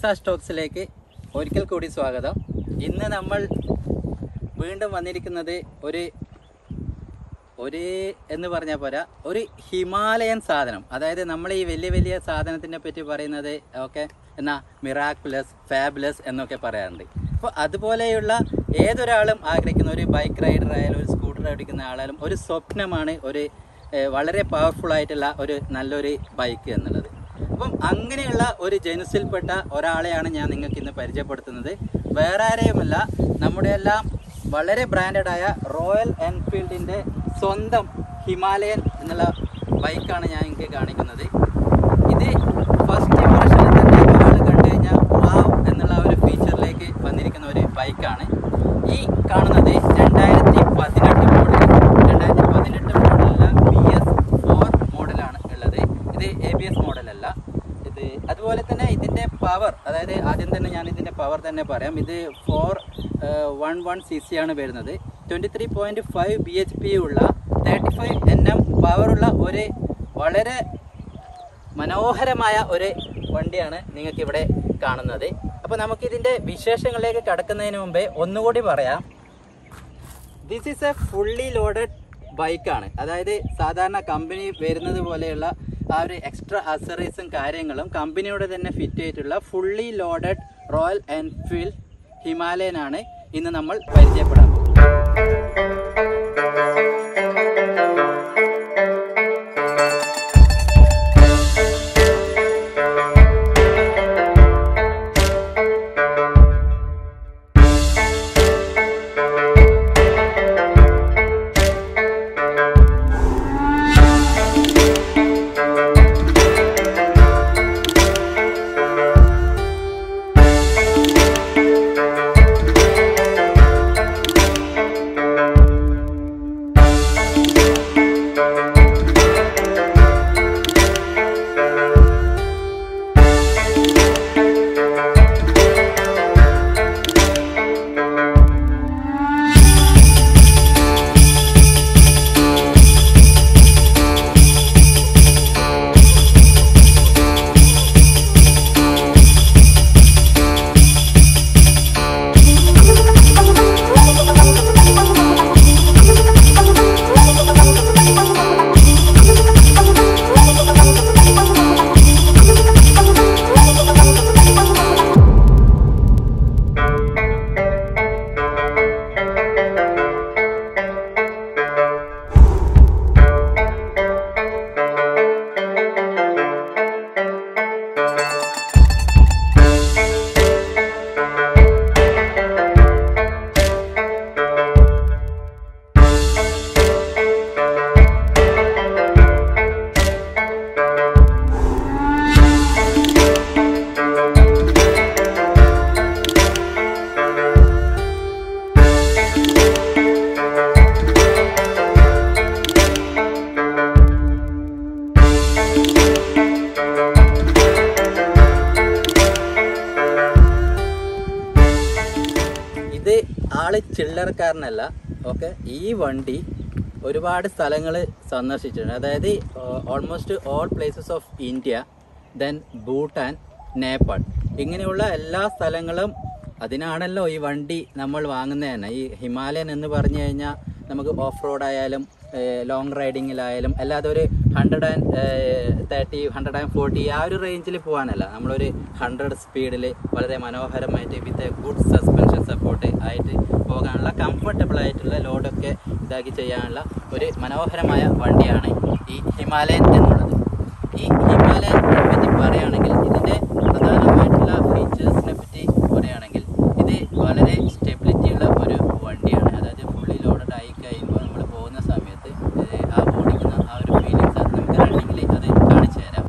നിസ സ്റ്റോക്സിലേക്ക് ഒരിക്കൽ കൂടി സ്വാഗതം ഇന്ന് നമ്മൾ വീണ്ടും വന്നിരിക്കുന്നത് ഒരു ഒരു എന്ന് പറഞ്ഞാൽ പോരാ ഒരു ഹിമാലയൻ സാധനം അതായത് നമ്മൾ ഈ വലിയ വലിയ സാധനത്തിനെ പറ്റി പറയുന്നത് ഓക്കെ എന്നാ മിറാക്കുലസ് ഫാബുലസ് എന്നൊക്കെ പറയാറുണ്ട് അപ്പോൾ അതുപോലെയുള്ള ഏതൊരാളും ആഗ്രഹിക്കുന്ന ഒരു ബൈക്ക് റൈഡർ ആയാലും ഒരു സ്കൂട്ടർ ഓടിക്കുന്ന ആളായാലും ഒരു സ്വപ്നമാണ് ഒരു ഏഹ്, വളരെ പവർഫുൾ ആയിട്ടുള്ള ഒരു നല്ലൊരു ബൈക്ക് എന്നുള്ളത് അപ്പം അങ്ങനെയുള്ള ഒരു ജനുസിൽപ്പെട്ട ഒരാളെയാണ് ഞാൻ നിങ്ങൾക്ക് ഇന്ന് പരിചയപ്പെടുത്തുന്നത് വേറെ ആരെയുമല്ല നമ്മുടെ എല്ലാം വളരെ ബ്രാൻഡഡ് ആയ റോയൽ എൻഫീൽഡിന്റെ സ്വന്തം ഹിമാലയൻ എന്നുള്ള ബൈക്കാണ് ഞാൻ നിങ്ങൾക്ക് കാണിക്കുന്നത് ഇത് ഫസ്റ്റ് ഇംപ്രഷനിൽ തന്നെ ഒരാൾ കണ്ടു കഴിഞ്ഞാൽ വാവ് എന്നുള്ള ഒരു ഫീച്ചറിലേക്ക് വന്നിരിക്കുന്ന ഒരു ബൈക്കാണ് ഈ കാണുന്നത് രണ്ടായിരത്തി പതിനെട്ട് മോഡൽ രണ്ടായിരത്തി പതിനെട്ട് മോഡലിലെ ബി എസ് ഫോർ മോഡലാണ് ഉള്ളത് ഇത് എ ബി എസ് മോഡലല്ല ഇത് അതുപോലെ തന്നെ ഇതിന്റെ പവർ അതായത് ആദ്യം തന്നെ ഞാൻ ഇതിന്റെ പവർ തന്നെ പറയാം ഇത് four one one C C ആണ് വരുന്നത് twenty three point five B H P ഉള്ള തേർട്ടി ഫൈവ് എൻ എം പവറുള്ള ഒരു വളരെ മനോഹരമായ ഒരു വണ്ടിയാണ് നിങ്ങൾക്ക് ഇവിടെ കാണുന്നത് അപ്പോൾ നമുക്ക് ഇതിന്റെ വിശേഷങ്ങളിലേക്ക് കടക്കുന്നതിന് മുമ്പേ ഒന്നുകൂടി പറയാം this is a fully loaded ബൈക്കാണ് അതായത് സാധാരണ കമ്പനി വരുന്നത് പോലെയുള്ള ആ ഒരു എക്സ്ട്രാ അസറീസും കാര്യങ്ങളും കമ്പനിയുടെ തന്നെ ഫിറ്റ് ചെയ്തിട്ടുള്ള fully loaded Royal Enfield Himalayan ആണ് ഇന്ന് നമ്മൾ പരിചയപ്പെടാൻ പോകുന്നത് ഇത് ആള് ചില്ലറക്കാരനല്ല ഓക്കെ ഈ വണ്ടി ഒരുപാട് സ്ഥലങ്ങൾ സന്ദർശിച്ചിട്ടുണ്ട് അതായത് almost all places of India then Bhutan Nepal ഇങ്ങനെയുള്ള എല്ലാ സ്ഥലങ്ങളും അതിനാണല്ലോ ഈ വണ്ടി നമ്മൾ വാങ്ങുന്നത് തന്നെ ഈ ഹിമാലയൻ എന്ന് പറഞ്ഞു കഴിഞ്ഞാൽ നമുക്ക് ഓഫ് റോഡ് ആയാലും ലോങ് റൈഡിങ്ങിലായാലും അല്ലാതെ ഒരു hundred and thirty hundred and forty ആ ഒരു റേഞ്ചിൽ പോകാനല്ല നമ്മളൊരു ഹൺഡ്രഡ് സ്പീഡിൽ വളരെ മനോഹരമായിട്ട് വിത്ത് ഗുഡ് സസ്പെൻഷൻ സപ്പോർട്ട് ആയിട്ട് പോകാനുള്ള കംഫർട്ടബിൾ ആയിട്ടുള്ള ലോഡൊക്കെ ഇതാക്കി ചെയ്യാനുള്ള ഒരു മനോഹരമായ വണ്ടിയാണ് ഈ ഹിമാലയൻ എന്നുള്ളത് ഈ ഹിമാലയൻ പറ്റി പറയുകയാണെങ്കിൽ ഇതിൻ്റെ പ്രധാനമായിട്ടുള്ള ഫീച്ചേഴ്സിനെ പറ്റി പറയുകയാണെങ്കിൽ ഇത് വളരെ സ്റ്റെബിലിറ്റി ഉള്ള ഒരു വണ്ടിയാണ് അതായത് ഫുള്ളി ലോഡഡ് ആയി കഴിയുമ്പോൾ നമ്മൾ പോകുന്ന സമയത്ത് ഇത് ആ ഓടിക്കുന്ന ആ ഒരു ഫീലിങ്സ് അത് നമുക്ക് റണ്ണിങ്ങിൽ അത് കാണിച്ചു തരാം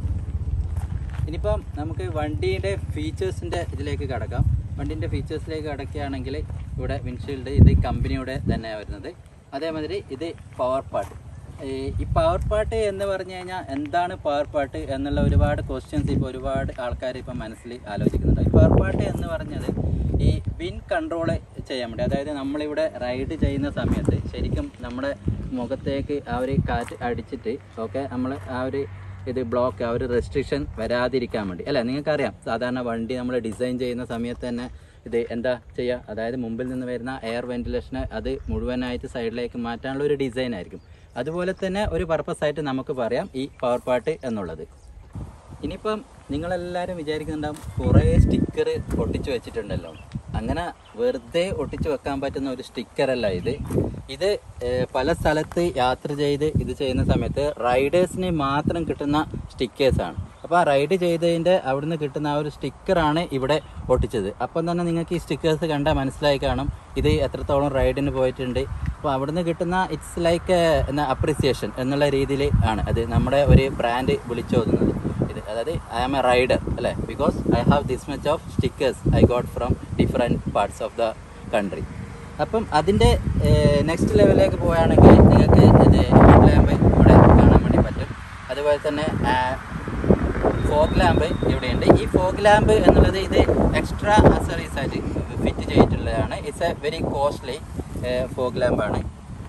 ഇനിയിപ്പം നമുക്ക് വണ്ടിയുടെ ഫീച്ചേഴ്സിൻ്റെ ഇതിലേക്ക് കടക്കാം വണ്ടീൻ്റെ ഫീച്ചേഴ്സിലേക്ക് കടക്കുകയാണെങ്കിൽ ഇവിടെ വിൻഷീൽഡ് ഇത് കമ്പനിയുടെ തന്നെ വരുന്നത് അതേമാതിരി ഇത് പവർ പാർട്ട് ഈ ഈ പവർ പാർട്ട് എന്ന് പറഞ്ഞു കഴിഞ്ഞാൽ എന്താണ് പവർ പാർട്ട് എന്നുള്ള ഒരുപാട് ക്വസ്റ്റ്യൻസ് ഇപ്പോൾ ഒരുപാട് ആൾക്കാർ ഇപ്പം മനസ്സിൽ ആലോചിക്കുന്നുണ്ട് ഈ പവർ പാർട്ട് എന്ന് പറഞ്ഞത് ഈ വിൻ കൺട്രോൾ ചെയ്യാൻ വേണ്ടി അതായത് നമ്മളിവിടെ റൈഡ് ചെയ്യുന്ന സമയത്ത് ശരിക്കും നമ്മുടെ മുഖത്തേക്ക് ആ ഒരു കാറ്റ് അടിച്ചിട്ട് ഓക്കെ നമ്മൾ ആ ഒരു ഇത് ബ്ലോക്ക് ആ ഒരു റെസ്ട്രിക്ഷൻ വരാതിരിക്കാൻ വേണ്ടി അല്ലേ നിങ്ങൾക്കറിയാം സാധാരണ വണ്ടി നമ്മൾ ഡിസൈൻ ചെയ്യുന്ന സമയത്ത് തന്നെ ഇത് എന്താ ചെയ്യുക അതായത് മുമ്പിൽ നിന്ന് വരുന്ന എയർ വെന്റിലേഷനെ അത് മുഴുവനായിട്ട് സൈഡിലേക്ക് മാറ്റാനുള്ള ഒരു ഡിസൈൻ ആയിരിക്കും അതുപോലെ തന്നെ ഒരു പർപ്പസ് ആയിട്ട് നമുക്ക് പറയാം ഈ പവർ പാർട്ട് എന്നുള്ളത് ഇനിയിപ്പം നിങ്ങളെല്ലാവരും വിചാരിക്കുന്നുണ്ടാവും കുറേ സ്റ്റിക്കർ ഒട്ടിച്ചു വെച്ചിട്ടുണ്ടല്ലോ അങ്ങനെ വെറുതെ ഒട്ടിച്ചു വെക്കാൻ പറ്റുന്ന ഒരു സ്റ്റിക്കറല്ല ഇത് ഇത് ഏർ, പല സ്ഥലത്ത് യാത്ര ചെയ്ത് ഇത് ചെയ്യുന്ന സമയത്ത് റൈഡേഴ്സിന് മാത്രം കിട്ടുന്ന സ്റ്റിക്കേഴ്സാണ് അപ്പോൾ ആ റൈഡ് ചെയ്തതിൻ്റെ അവിടുന്ന് കിട്ടുന്ന ആ ഒരു സ്റ്റിക്കറാണ് ഇവിടെ ഒട്ടിച്ചത് അപ്പം തന്നെ നിങ്ങൾക്ക് ഈ സ്റ്റിക്കേഴ്സ് കണ്ടാൽ മനസ്സിലായി കാണും ഇത് എത്രത്തോളം റൈഡിന് പോയിട്ടുണ്ട് അപ്പോൾ അവിടുന്ന് കിട്ടുന്ന ഇറ്റ്സ് ലൈക്ക് എന്ന അപ്രിസിയേഷൻ എന്നുള്ള രീതിയിൽ ആണ് അത് നമ്മുടെ ഒരു ബ്രാൻഡ് വിളിച്ചോതുന്നത് ഇത് അതായത് ഐ ആം എ റൈഡർ അല്ലേ because I have this much of stickers I got from different parts of the country അപ്പം അതിൻ്റെ നെക്സ്റ്റ് ലെവലിലേക്ക് പോവുകയാണെങ്കിൽ നിങ്ങൾക്ക് ഇത് ഹെഡ് ലാമ്പ് ഇവിടെ കാണാൻ വേണ്ടി പറ്റും അതുപോലെ തന്നെ ഫോഗ് ലാമ്പ് ഇവിടെയുണ്ട് ഈ ഫോഗ് ലാമ്പ് എന്നുള്ളത് ഇത് എക്സ്ട്രാ അസറീസ് ആയിട്ട് ഫിറ്റ് ചെയ്തിട്ടുള്ളതാണ് it's a very costly fog ലാമ്പാണ്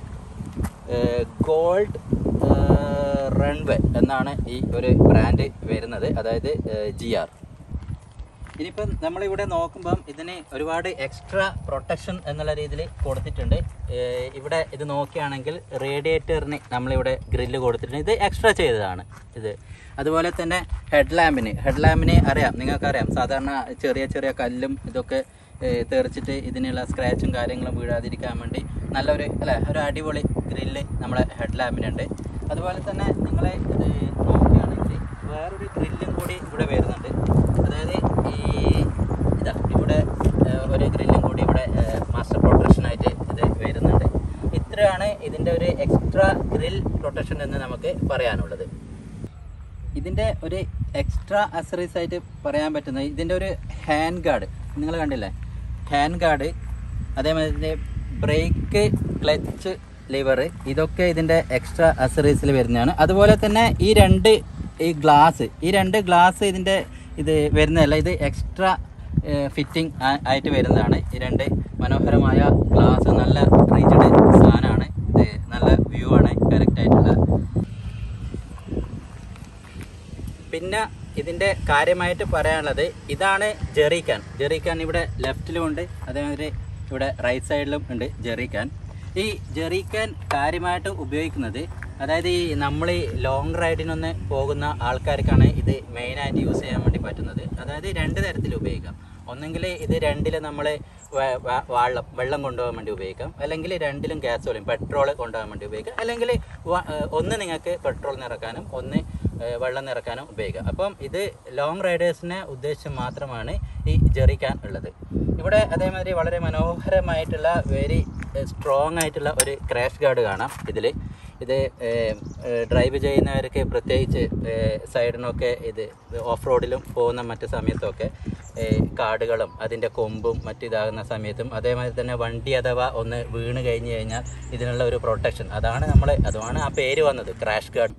ഗോൾഡ് റൺവേ എന്നാണ് ഈ ഒരു ബ്രാൻഡ് വരുന്നത് അതായത് ജി ആർ ഇനിയിപ്പം നമ്മളിവിടെ നോക്കുമ്പം ഇതിന് ഒരുപാട് എക്സ്ട്രാ പ്രൊട്ടക്ഷൻ എന്നുള്ള രീതിയിൽ കൊടുത്തിട്ടുണ്ട് ഏർ ഇവിടെ ഇത് നോക്കുകയാണെങ്കിൽ റേഡിയേറ്ററിന് നമ്മളിവിടെ ഗ്രില്ല് കൊടുത്തിട്ടുണ്ട് ഇത് എക്സ്ട്രാ ചെയ്തതാണ് ഇത് അതുപോലെ തന്നെ ഹെഡ് ലാമ്പിന് ഹെഡ് ലാമ്പിന് അറിയാം നിങ്ങൾക്കറിയാം സാധാരണ ചെറിയ ചെറിയ കല്ലും ഇതൊക്കെ ഏർ തെറിച്ചിട്ട് ഇതിനുള്ള സ്ക്രാച്ചും കാര്യങ്ങളും വീഴാതിരിക്കാൻ വേണ്ടി നല്ലൊരു അല്ലേ ഒരു അടിപൊളി ഗ്രില്ല് നമ്മളെ ഹെഡ് ലാമ്പിനുണ്ട് അതുപോലെ തന്നെ നിങ്ങളെ ഇത് നോക്കുകയാണെങ്കിൽ വേറൊരു ഗ്രില്ലും കൂടി ഇവിടെ വരുന്നുണ്ട് അതായത് ഈ ഇതാ ഇവിടെ ഏഹ്, ഒരു ഗ്രില്ലും കൂടി ഇവിടെ മാസ്റ്റർ പ്രൊട്ടക്ഷനായിട്ട് ഇത് വരുന്നുണ്ട് ഇത്രയാണ് ഇതിൻ്റെ ഒരു എക്സ്ട്രാ ഗ്രിൽ പ്രൊട്ടക്ഷൻ എന്ന് നമുക്ക് പറയാനുള്ളത് ഇതിൻ്റെ ഒരു എക്സ്ട്രാ അസറീസ് ആയിട്ട് പറയാൻ പറ്റുന്നത് ഇതിൻ്റെ ഒരു ഹാൻഡ് ഗാർഡ് നിങ്ങൾ കണ്ടില്ലേ ഹാൻഡ് ഗാർഡ് അതേമാതിരി ബ്രേക്ക് ക്ലച്ച് ലിവർ ഇതൊക്കെ ഇതിൻ്റെ എക്സ്ട്രാ അസറീസിൽ വരുന്നതാണ് അതുപോലെ തന്നെ ഈ രണ്ട് ഈ ഗ്ലാസ് ഈ രണ്ട് ഗ്ലാസ് ഇതിൻ്റെ ഇത് വരുന്നതല്ല ഇത് എക്സ്ട്രാ ഫിറ്റിംഗ് ആയിട്ട് വരുന്നതാണ് ഈ രണ്ട് മനോഹരമായ ഗ്ലാസ് നല്ല റീച്ചഡ് സാധനമാണ് ഇത് നല്ല വ്യൂ ആണ് കറക്റ്റ് ആയിട്ടുള്ള പിന്നെ ഇതിൻ്റെ കാര്യമായിട്ട് പറയാനുള്ളത് ഇതാണ് ജെറിക്കാൻ ജെറിക്കാൻ ഇവിടെ ലെഫ്റ്റിലും ഉണ്ട് അതേമാതിരി ഇവിടെ റൈറ്റ് സൈഡിലും ഉണ്ട് ജെറിക്കാൻ ഈ ജെറിക്കാൻ കാര്യമായിട്ട് ഉപയോഗിക്കുന്നത് അതായത് ഈ നമ്മൾ ഈ ലോങ് റൈഡിനൊന്ന് പോകുന്ന ആൾക്കാർക്കാണ് ഇത് മെയിനായിട്ട് യൂസ് ചെയ്യാൻ വേണ്ടി പറ്റുന്നത് അതായത് രണ്ട് തരത്തിൽ ഉപയോഗിക്കാം ഒന്നെങ്കിൽ ഇത് രണ്ടിൽ നമ്മൾ വെള്ളം വെള്ളം കൊണ്ടുപോകാൻ വേണ്ടി ഉപയോഗിക്കാം അല്ലെങ്കിൽ രണ്ടിലും ഗ്യാസോളിയം പെട്രോൾ കൊണ്ടുപോകാൻ വേണ്ടി ഉപയോഗിക്കാം അല്ലെങ്കിൽ വ- ഏഹ് ഒന്ന് നിങ്ങൾക്ക് പെട്രോൾ നിറക്കാനും ഒന്ന് ഏഹ് വെള്ളം നിറക്കാനും ഉപയോഗിക്കാം അപ്പം ഇത് ലോങ് റൈഡേഴ്സിനെ ഉദ്ദേശിച്ച് മാത്രമാണ് ഈ ജെറിക്കാൻ ഉള്ളത് ഇവിടെ അതേമാതിരി വളരെ മനോഹരമായിട്ടുള്ള വെരി സ്ട്രോങ് ആയിട്ടുള്ള ഒരു ക്രാഷ് ഗാർഡ് കാണാം ഇതിൽ ഇത് ഡ്രൈവ് ചെയ്യുന്നവർക്ക് പ്രത്യേകിച്ച് സൈഡിനൊക്കെ ഇത് ഓഫ് റോഡിലും പോകുന്ന മറ്റു സമയത്തൊക്കെ ഏഹ് കാടുകളും അതിൻ്റെ കൊമ്പും മറ്റിതാകുന്ന സമയത്തും അതേമാതിരി തന്നെ വണ്ടി അഥവാ ഒന്ന് വീണ് കഴിഞ്ഞ് കഴിഞ്ഞാൽ ഇതിനുള്ള ഒരു പ്രൊട്ടക്ഷൻ അതാണ് നമ്മൾ അതുമാണ് ആ പേര് വന്നത് ക്രാഷ് ഗാർഡ്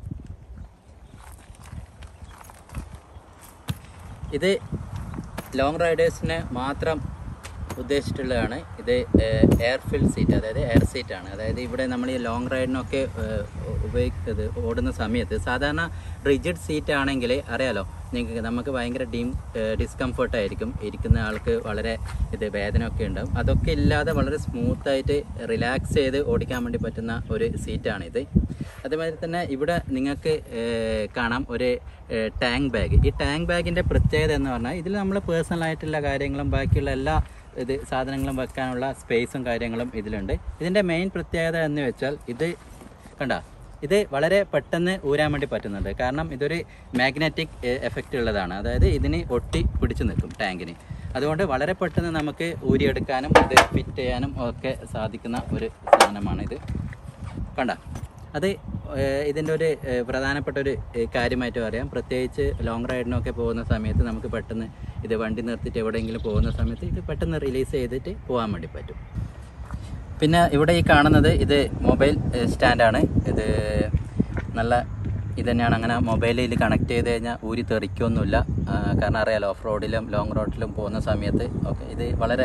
ഇത് ലോങ് റൈഡേഴ്സിന് മാത്രം ഉദ്ദേശിച്ചിട്ടുള്ളതാണ് ഇത് എയർ ഫിൽ സീറ്റ് അതായത് എയർ സീറ്റ് ആണ് അതായത് ഇവിടെ നമ്മൾ ഈ ലോങ് റൈഡിനൊക്കെ ഉപയോഗിക്കുന്നത് ഓടുന്ന സമയത്ത് സാധാരണ റിജിഡ് സീറ്റ് ആണെങ്കിൽ അറിയാലോ നിങ്ങൾക്ക് നമുക്ക് ഭയങ്കര ഡീം ഡിസ്കംഫർട്ട് ആയിരിക്കും ഇരിക്കുന്ന ആൾക്ക് വളരെ ഇത് വേദനയൊക്കെ ഉണ്ടാവും അതൊക്കെ ഇല്ലാതെ വളരെ സ്മൂത്തായിട്ട് റിലാക്സ് ചെയ്ത് ഓടിക്കാൻ വേണ്ടി പറ്റുന്ന ഒരു സീറ്റാണിത് അതേമാതിരി തന്നെ ഇവിടെ നിങ്ങൾക്ക് ഏഹ്, കാണാം ഒരു ടാങ്ക് ബാഗ് ഈ ടാങ്ക് ബാഗിൻ്റെ പ്രത്യേകത എന്ന് പറഞ്ഞാൽ ഇതിൽ നമ്മൾ പേഴ്സണൽ ആയിട്ടുള്ള കാര്യങ്ങളും ബാക്കിയുള്ള എല്ലാ ഇത് സാധനങ്ങളും വെക്കാനുള്ള സ്പേസും കാര്യങ്ങളും ഇതിലുണ്ട് ഇതിൻ്റെ മെയിൻ പ്രത്യേകത എന്ന് വെച്ചാൽ ഇത് കണ്ട ഇത് വളരെ പെട്ടെന്ന് ഊരാൻ വേണ്ടി പറ്റുന്നുണ്ട് കാരണം ഇതൊരു മാഗ്നറ്റിക് എഫക്റ്റ് ഉള്ളതാണ് അതായത് ഇതിന് ഒട്ടി പിടിച്ചു നിൽക്കും ടാങ്കിന് അതുകൊണ്ട് വളരെ പെട്ടെന്ന് നമുക്ക് ഊരിയെടുക്കാനും ഇത് ഫിറ്റ് ചെയ്യാനും ഒക്കെ സാധിക്കുന്ന ഒരു സാധനമാണ് ഇത് കണ്ട അത് ഏഹ്, ഇതിൻ്റെ ഒരു ഏഹ്, പ്രധാനപ്പെട്ട ഒരു ഏഹ്, കാര്യമായിട്ട് പറയാം പ്രത്യേകിച്ച് ലോങ് റൈഡിനൊക്കെ പോകുന്ന സമയത്ത് നമുക്ക് പെട്ടെന്ന് ഇത് വണ്ടി നിർത്തിയിട്ട് എവിടെയെങ്കിലും പോകുന്ന സമയത്ത് ഇത് പെട്ടെന്ന് റിലീസ് ചെയ്തിട്ട് പോകാൻ വേണ്ടി പറ്റും പിന്നെ ഇവിടെ ഈ കാണുന്നത് ഇത് മൊബൈൽ ഏഹ്, സ്റ്റാൻഡാണ് ഇത് നല്ല ഇത് തന്നെയാണ് അങ്ങനെ മൊബൈലിൽ കണക്ട് ചെയ്ത് കഴിഞ്ഞാൽ ഊരി തെറിക്കൊന്നുമില്ല ആ, കാരണം അറിയാലോ ഓഫ് റോഡിലും ലോങ് റോഡിലും പോകുന്ന സമയത്ത് ഓക്കെ ഇത് വളരെ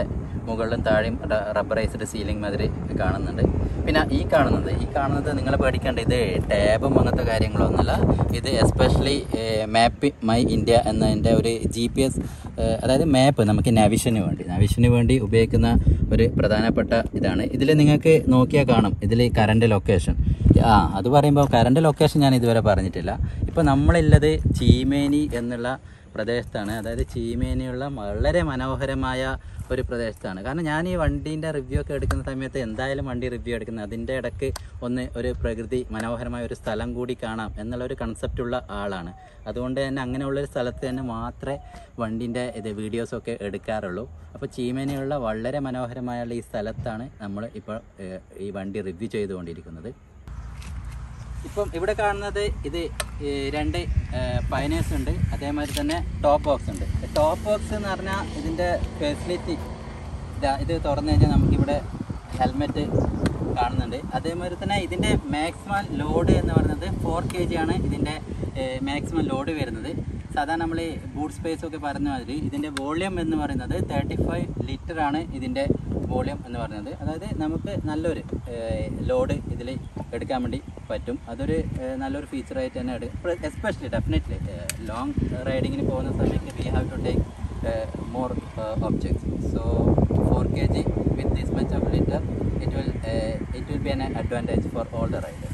മുകളിലും താഴെയും റബ്ബറൈസ്ഡ് സീലിംഗ് മാതിരി കാണുന്നുണ്ട് പിന്നെ ഈ കാണുന്നത് ഈ കാണുന്നത് നിങ്ങൾ പേടിക്കേണ്ട ഇത് ടാബും അങ്ങനത്തെ കാര്യങ്ങളൊന്നുമല്ല ഇത് എസ്പെഷ്യലി മാപ്പ് മൈ ഇന്ത്യ എന്നതിൻ്റെ ഒരു ജി പി എസ് അതായത് മാപ്പ് നമുക്ക് നവിഷന് വേണ്ടി നവിഷന് വേണ്ടി ഉപയോഗിക്കുന്ന ഒരു പ്രധാനപ്പെട്ട ഇതാണ് ഇതിൽ നിങ്ങൾക്ക് നോക്കിയാൽ കാണും ഇതിൽ കറണ്ട് ലൊക്കേഷൻ ആ അത് പറയുമ്പോൾ കറണ്ട് ലൊക്കേഷൻ ഞാൻ ഇതുവരെ പറഞ്ഞിട്ടില്ല ഇപ്പോൾ നമ്മളുള്ളത് ചീമേനി എന്നുള്ള പ്രദേശത്താണ് അതായത് ചീമേനിയുള്ള വളരെ മനോഹരമായ ഒരു പ്രദേശത്താണ് കാരണം ഞാൻ ഈ വണ്ടീൻ്റെ റിവ്യൂ ഒക്കെ എടുക്കുന്ന സമയത്ത് എന്തായാലും വണ്ടി റിവ്യൂ എടുക്കുന്നത് അതിൻ്റെ ഇടയ്ക്ക് ഒന്ന് ഒരു പ്രകൃതി മനോഹരമായ ഒരു സ്ഥലം കൂടി കാണാം എന്നുള്ള ഒരു കൺസെപ്റ്റുള്ള ആളാണ് അതുകൊണ്ട് തന്നെ അങ്ങനെയുള്ളൊരു സ്ഥലത്ത് തന്നെ മാത്രമേ വണ്ടീൻ്റെ ഇത് വീഡിയോസൊക്കെ എടുക്കാറുള്ളൂ അപ്പോൾ ചീമേനിയുള്ള വളരെ മനോഹരമായുള്ള ഈ സ്ഥലത്താണ് നമ്മൾ ഇപ്പോൾ ഏഹ്, ഈ വണ്ടി റിവ്യൂ ചെയ്തുകൊണ്ടിരിക്കുന്നത് ഇപ്പം ഇവിടെ കാണുന്നത് ഇത് ഈ രണ്ട് പൈനേഴ്സ് ഉണ്ട് അതേമാതിരി തന്നെ ടോപ്പ് ബോക്സ് ഉണ്ട് ടോപ്പ് ബോക്സ് എന്ന് പറഞ്ഞാൽ ഇതിൻ്റെ ഫെസിലിറ്റി ഇതാ ഇത് തുറന്നു കഴിഞ്ഞാൽ നമുക്കിവിടെ ഹെൽമെറ്റ് കാണുന്നുണ്ട് അതേമാതിരി തന്നെ ഇതിൻ്റെ മാക്സിമം ലോഡ് എന്ന് പറയുന്നത് ഫോർ കെ ജി ആണ് ഇതിൻ്റെ മാക്സിമം ലോഡ് വരുന്നത് സാധാരണ നമ്മൾ ബൂട്ട് സ്പേസ് ഒക്കെ പറഞ്ഞ മാതിരി ഇതിൻ്റെ വോളിയം എന്ന് പറയുന്നത് തേർട്ടി ഫൈവ് ലിറ്റർ ആണ് ഇതിൻ്റെ വോളിയം എന്ന് പറയുന്നത് അതായത് നമുക്ക് നല്ലൊരു ലോഡ് ഇതിൽ എടുക്കാൻ വേണ്ടി പറ്റും അതൊരു ഏഹ്, നല്ലൊരു ഫീച്ചറായിട്ട് തന്നെ എടുക്കും എസ്പെഷ്യലി ഡെഫിനറ്റ്ലി ലോങ് റൈഡിങ്ങിന് പോകുന്ന സമയത്ത് we have to take more objects so four K G with this much of litre it will it will be an advantage for all the riders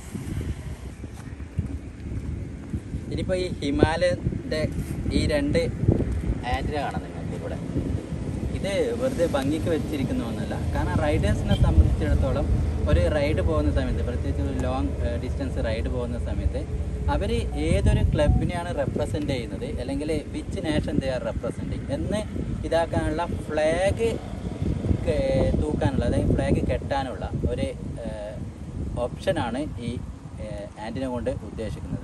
ഇനിയിപ്പോൾ ഈ ഹിമാലയൻ്റെ ഈ രണ്ട് ആൻറ്റിന കാണാം നിങ്ങൾക്ക് ഇവിടെ ഇത് വെറുതെ ഭംഗിക്ക് വെച്ചിരിക്കുന്ന ഒന്നല്ല കാരണം റൈഡേഴ്സിനെ സംബന്ധിച്ചിടത്തോളം ഒരു റൈഡ് പോകുന്ന സമയത്ത് പ്രത്യേകിച്ച് ഒരു ലോങ് ഡിസ്റ്റൻസ് റൈഡ് പോകുന്ന സമയത്ത് അവർ ഏതൊരു ക്ലബിനെയാണ് റെപ്രസെൻ്റ് ചെയ്യുന്നത് അല്ലെങ്കിൽ which nation they are representing എന്ന് ഇതാക്കാനുള്ള ഫ്ലാഗ് തൂക്കാനുള്ള അതായത് ഫ്ലാഗ് കെട്ടാനുള്ള ഒരു ഓപ്ഷനാണ് ഈ ആൻറ്റിന കൊണ്ട് ഉദ്ദേശിക്കുന്നത്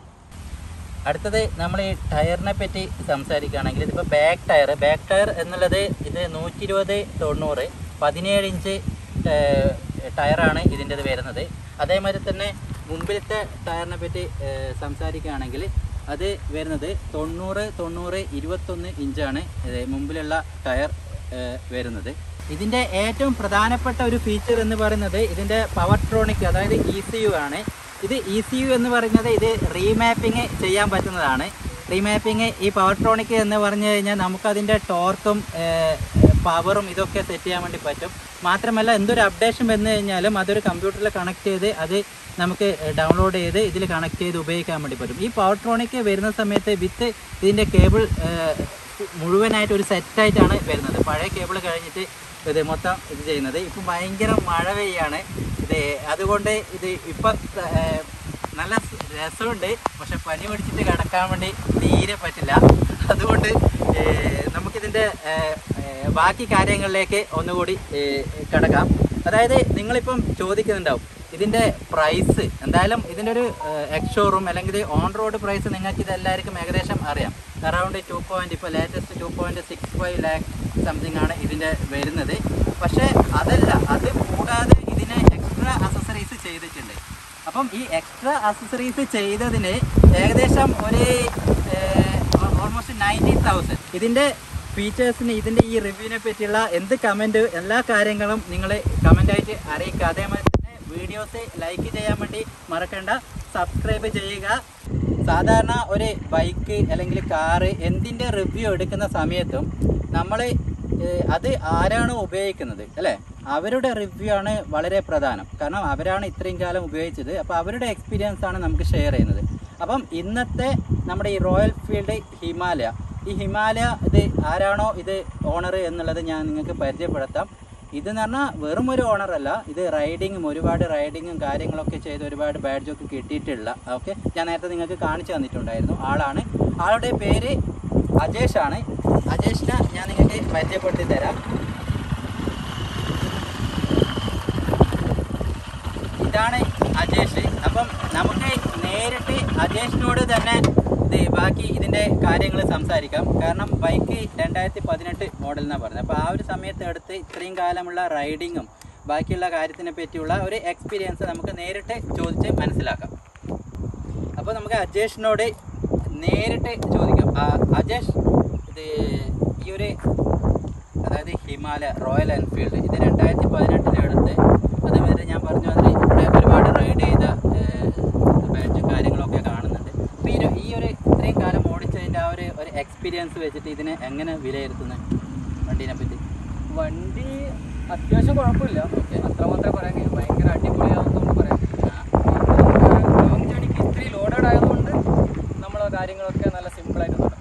അടുത്തത് നമ്മൾ ഈ ടയറിനെ പറ്റി സംസാരിക്കുകയാണെങ്കിൽ ഇതിപ്പോൾ ബാക്ക് ടയർ ബാക്ക് ടയർ എന്നുള്ളത് ഇത് നൂറ്റി ഇരുപത് തൊണ്ണൂറ് പതിനേഴ് ഇഞ്ച് ഏഹ്, ടയറാണ് ഇതിൻ്റെത് വരുന്നത് അതേമാതിരി തന്നെ മുമ്പിലത്തെ ടയറിനെ പറ്റി ഏഹ്, സംസാരിക്കുകയാണെങ്കിൽ അത് വരുന്നത് തൊണ്ണൂറ് തൊണ്ണൂറ് ഇരുപത്തൊന്ന് ഇഞ്ചാണ് ഇത് മുമ്പിലുള്ള ടയർ ഏഹ്, വരുന്നത് ഇതിൻ്റെ ഏറ്റവും പ്രധാനപ്പെട്ട ഒരു ഫീച്ചർ എന്ന് പറയുന്നത് ഇതിൻ്റെ പവർ ട്രോണിക് അതായത് ഇ സി യു ആണ് ഇത് ഇ സി യു എന്ന് പറയുന്നത് ഇത് റീമാപ്പിംഗ് ചെയ്യാൻ പറ്റുന്നതാണ് റീമാപ്പിംഗ് ഈ പവർ ട്രോണിക് എന്ന് പറഞ്ഞു കഴിഞ്ഞാൽ നമുക്കതിൻ്റെ ടോർക്കും പവറും ഇതൊക്കെ സെറ്റ് ചെയ്യാൻ വേണ്ടി പറ്റും മാത്രമല്ല എന്തൊരു അപ്ഡേഷൻ വന്നു കഴിഞ്ഞാലും അതൊരു കമ്പ്യൂട്ടറിൽ കണക്ട് ചെയ്ത് അത് നമുക്ക് ഡൗൺലോഡ് ചെയ്ത് ഇതിൽ കണക്ട് ചെയ്ത് ഉപയോഗിക്കാൻ വേണ്ടി പറ്റും ഈ പവർ ട്രോണിക് വരുന്ന സമയത്ത് വിത്ത് ഇതിൻ്റെ കേബിൾ മുഴുവനായിട്ട് ഒരു സെറ്റായിട്ടാണ് വരുന്നത് പഴയ കേബിൾ കഴിഞ്ഞിട്ട് ഇത് മൊത്തം ഇത് ചെയ്യുന്നത് ഇപ്പം ഭയങ്കര മഴ പെയ്യാണ് ഇത് അതുകൊണ്ട് ഇത് ഇപ്പം ഏഹ്, നല്ല സ് രസമുണ്ട് പക്ഷെ പനി പിടിച്ചിട്ട് കിടക്കാൻ വേണ്ടി തീരെ പറ്റില്ല അതുകൊണ്ട് ഏഹ്, നമുക്കിതിൻ്റെ ഏഹ്, ഏഹ്, ബാക്കി കാര്യങ്ങളിലേക്ക് ഒന്നുകൂടി ഏഹ്, കിടക്കാം അതായത് നിങ്ങളിപ്പം ചോദിക്കുന്നുണ്ടാവും ഇതിൻ്റെ പ്രൈസ് എന്തായാലും ഇതിൻ്റെ ഒരു എക്സ് ഷോറൂം അല്ലെങ്കിൽ ഓൺ റോഡ് പ്രൈസ് നിങ്ങൾക്ക് ഇതെല്ലാവർക്കും ഏകദേശം അറിയാം അറൗണ്ട് ടു പോയിൻറ്റ് ഇപ്പോൾ latest two point six five lakh something ആണ് ഇതിൻ്റെ വരുന്നത് പക്ഷേ അതല്ല അത് കൂടാതെ ഇതിന് എക്സ്ട്രാ അസസറീസ് ചെയ്തിട്ടുണ്ട് അപ്പം ഈ എക്സ്ട്രാ അസസറീസ് ചെയ്തതിന് ഏകദേശം ഒരു ഓൾമോസ്റ്റ് നയൻറ്റീൻ തൗസൻഡ് ഇതിൻ്റെ ഫീച്ചേഴ്സിന് ഇതിൻ്റെ ഈ റിവ്യൂവിനെ പറ്റിയുള്ള എന്ത് കമൻറ്റ് എല്ലാ കാര്യങ്ങളും നിങ്ങൾ കമൻ്റായിട്ട് അറിയിക്കുക അതേമാതിരി തന്നെ വീഡിയോസ് ലൈക്ക് ചെയ്യാൻ വേണ്ടി മറക്കണ്ട സബ്സ്ക്രൈബ് ചെയ്യുക സാധാരണ ഒരു ബൈക്ക് അല്ലെങ്കിൽ കാറ് എന്തിൻ്റെ റിവ്യൂ എടുക്കുന്ന സമയത്തും നമ്മൾ അത് ആരാണ് ഉപയോഗിക്കുന്നത് അല്ലേ അവരുടെ റിവ്യൂ ആണ് വളരെ പ്രധാനം കാരണം അവരാണ് ഇത്രയും കാലം ഉപയോഗിച്ചത് അപ്പോൾ അവരുടെ എക്സ്പീരിയൻസ് ആണ് നമുക്ക് ഷെയർ ചെയ്യുന്നത് അപ്പം ഇന്നത്തെ നമ്മുടെ ഈ റോയൽ ഫീൽഡ് ഹിമാലയ ഈ ഹിമാലയ ഇത് ആരാണോ ഇത് ഓണർ എന്നുള്ളത് ഞാൻ നിങ്ങൾക്ക് പരിചയപ്പെടുത്താം ഇതെന്ന് പറഞ്ഞാൽ വെറും ഒരു ഓണറല്ല ഇത് റൈഡിങ്ങും ഒരുപാട് റൈഡിങ്ങും കാര്യങ്ങളൊക്കെ ചെയ്ത് ഒരുപാട് ബാഡ്ജൊക്കെ കിട്ടിയിട്ടുള്ള ഓക്കെ ഞാൻ നേരത്തെ നിങ്ങൾക്ക് കാണിച്ചു തന്നിട്ടുണ്ടായിരുന്നു ആളാണ് ആളുടെ പേര് അജേഷ് ആണ് അജേഷിനെ ഞാൻ നിങ്ങൾക്ക് പരിചയപ്പെടുത്തി തരാം ഇതാണ് അജേഷ് അപ്പം നമുക്ക് നേരിട്ട് അജേഷിനോട് തന്നെ ഇത് ബാക്കി ഇതിൻ്റെ കാര്യങ്ങൾ സംസാരിക്കാം കാരണം ബൈക്ക് രണ്ടായിരത്തി പതിനെട്ട് മോഡൽ എന്നാണ് പറഞ്ഞത് അപ്പോൾ ആ ഒരു സമയത്ത് എടുത്ത് ഇത്രയും കാലമുള്ള റൈഡിങ്ങും ബാക്കിയുള്ള കാര്യത്തിനെ പറ്റിയുള്ള ഒരു എക്സ്പീരിയൻസ് നമുക്ക് നേരിട്ട് ചോദിച്ച് മനസ്സിലാക്കാം അപ്പോൾ നമുക്ക് അജേഷിനോട് നേരിട്ട് ചോദിക്കാം ആ, അജേഷ് ഇത് ഈ ഒരു അതായത് ഹിമാലയ റോയൽ എൻഫീൽഡ് ഇത് രണ്ടായിരത്തി പതിനെട്ടിലെടുത്ത് അതുവരെ ഞാൻ പറഞ്ഞു അതിൽ ഇവിടെ ഒരുപാട് റൈഡ് ചെയ്ത ബാറ്റും കാര്യങ്ങളൊക്കെ കാണുന്നുണ്ട് അപ്പോൾ ഈ ഒരു ഈ ഒരു ഇത്രയും കാലം ഓടിച്ചതിൻ്റെ ആ ഒരു ഒരു എക്സ്പീരിയൻസ് വെച്ചിട്ട് ഇതിനെ എങ്ങനെ വിലയിരുത്തുന്നത് വണ്ടീനെ പറ്റി വണ്ടി അത്യാവശ്യം കുഴപ്പമില്ല അത്ര മാത്രമേ പറയാൻ കഴിയൂ ഭയങ്കര അടിപൊളിയാണെന്ന് നമുക്ക് പറയാം ലോങ് ജേണിക്ക് ഇത്രയും ലോഡഡ് ആയതുകൊണ്ട് നമ്മളെ കാര്യങ്ങളൊക്കെ നല്ല സിമ്പിളായിട്ട് നടക്കും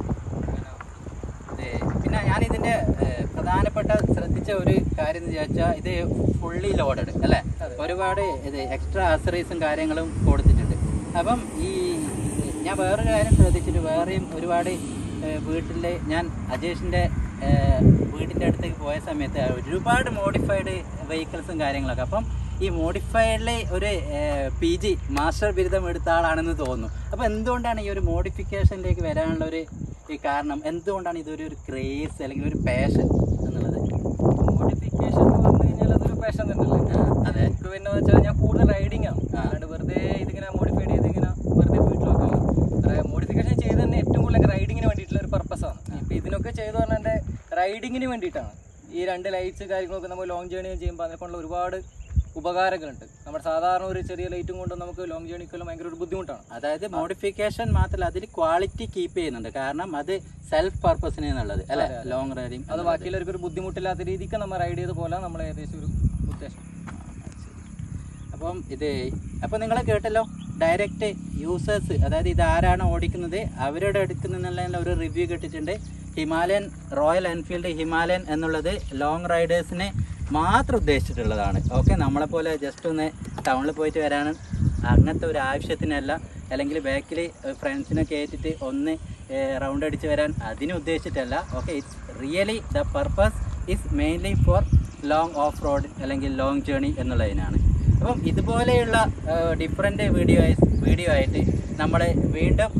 ഇത് പിന്നെ ഞാൻ ഇതിന്റെ ഏഹ്, പ്രധാനപ്പെട്ട ശ്രദ്ധിച്ച ഒരു കാര്യം എന്ന് ചോദിച്ചാൽ ഇത് ഫുള്ളി ലോഡഡ് അല്ലേ അതെ. ഒരുപാട് ഇത് എക്സ്ട്രാ ആക്സറീസും കാര്യങ്ങളും കൊടുത്തിട്ടുണ്ട് അപ്പം ഈ ഞാൻ വേറൊരു കാര്യം ശ്രദ്ധിച്ചിട്ട് വേറെയും ഒരുപാട് ഏഹ്, വീട്ടിലെ ഞാൻ അജേഷിന്റെ ഏഹ്, വീടിന്റെ അടുത്തേക്ക് പോയ സമയത്ത് ഒരുപാട് മോഡിഫൈഡ് വെഹിക്കിൾസും കാര്യങ്ങളൊക്കെ അപ്പം ഈ മോഡിഫൈഡിലെ ഒരു പി ജി മാസ്റ്റർ ബിരുദം എടുത്ത ആളാണെന്ന് തോന്നുന്നു അപ്പോൾ എന്തുകൊണ്ടാണ് ഈ ഒരു മോഡിഫിക്കേഷനിലേക്ക് വരാനുള്ള ഒരു ഈ കാരണം എന്തുകൊണ്ടാണ് ഇതൊരു ഒരു ക്രേസ് അല്ലെങ്കിൽ ഒരു പാഷൻ എന്നുള്ളത് മോഡിഫിക്കേഷൻ എന്ന് പറഞ്ഞു കഴിഞ്ഞാൽ അതൊരു പാഷൻ തന്നെയല്ലേ അതെ എനിക്ക് പിന്നെ വെച്ചാൽ ഞാൻ കൂടുതൽ റൈഡിങ് ആണ് ആ. അല്ലാണ്ട് വെറുതെ ഇതിങ്ങനെ മോഡിഫൈഡ് ചെയ്ത് ഇങ്ങനെ വെറുതെ വീട്ടിലൊക്കെ മോഡിഫിക്കേഷൻ ചെയ്ത് തന്നെ ഏറ്റവും കൂടുതൽ റൈഡിങ്ങിന് വേണ്ടിയിട്ടുള്ള ഒരു പർപ്പസാണ് ഇപ്പം ഇതിനൊക്കെ ചെയ്തു പറഞ്ഞാൽ എൻ്റെ റൈഡിങ്ങിന് വേണ്ടിയിട്ടാണ് ഈ രണ്ട് ലൈറ്റ്സ് കാര്യങ്ങളൊക്കെ നമ്മൾ ലോങ് ജേണി ചെയ്യുമ്പോൾ അതിനെക്കൊണ്ടുള്ള ഒരുപാട് ഉപകാരങ്ങളുണ്ട് നമ്മുടെ സാധാരണ ഒരു ചെറിയ ലൈറ്റും കൊണ്ട് നമുക്ക് ലോങ് ജേണിക്കെല്ലാം ഭയങ്കര ഒരു ബുദ്ധിമുട്ടാണ് അതായത് മോഡിഫിക്കേഷൻ മാത്രമല്ല അതിൽ ക്വാളിറ്റി കീപ്പ് ചെയ്യുന്നുണ്ട് കാരണം അത് സെൽഫ് പർപ്പസിന് എന്നുള്ളത് അല്ലെ ലോങ് റൈഡിങ് അത് ബാക്കിയുള്ളവർക്ക് ഒരു ബുദ്ധിമുട്ടില്ലാത്ത രീതിക്ക് നമ്മൾ റൈഡ് ചെയ്ത് പോലെ നമ്മൾ ഏകദേശം ഒരു ഉദ്ദേശം അപ്പം ഇത് അപ്പം നിങ്ങൾ കേട്ടല്ലോ ഡയറക്റ്റ് യൂസേഴ്സ് അതായത് ഇത് ആരാണ് ഓടിക്കുന്നത് അവരുടെ അടുത്ത് നിന്നുള്ള ഒരു റിവ്യൂ കിട്ടിയിട്ടുണ്ട് ഹിമാലയൻ റോയൽ എൻഫീൽഡ് ഹിമാലയൻ എന്നുള്ളത് ലോങ് റൈഡേഴ്സിനെ മാത്രം ഉദ്ദേശിച്ചിട്ടുള്ളതാണ് ഓക്കെ നമ്മളെപ്പോലെ ജസ്റ്റ് ഒന്ന് ടൗണിൽ പോയിട്ട് വരാൻ അങ്ങനത്തെ ഒരു ആവശ്യത്തിനല്ല അല്ലെങ്കിൽ ബാക്കിൽ ഫ്രണ്ട്സിനെ കയറ്റിട്ട് ഒന്ന് റൗണ്ട് അടിച്ച് വരാൻ അതിന് ഉദ്ദേശിച്ചിട്ടല്ല okay it's really the purpose is mainly for long off road അല്ലെങ്കിൽ ലോങ് ജേണി എന്നുള്ളതിനാണ് അപ്പം ഇതുപോലെയുള്ള ഡിഫറെൻ്റ് വീഡിയോ വീഡിയോ ആയിട്ട് നമ്മൾ വീണ്ടും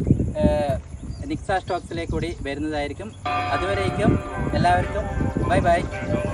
നിക്സ സ്റ്റോക്സിലേക്ക് കൂടി വരുന്നതായിരിക്കും അതുവരേക്കും എല്ലാവർക്കും ബൈ ബൈ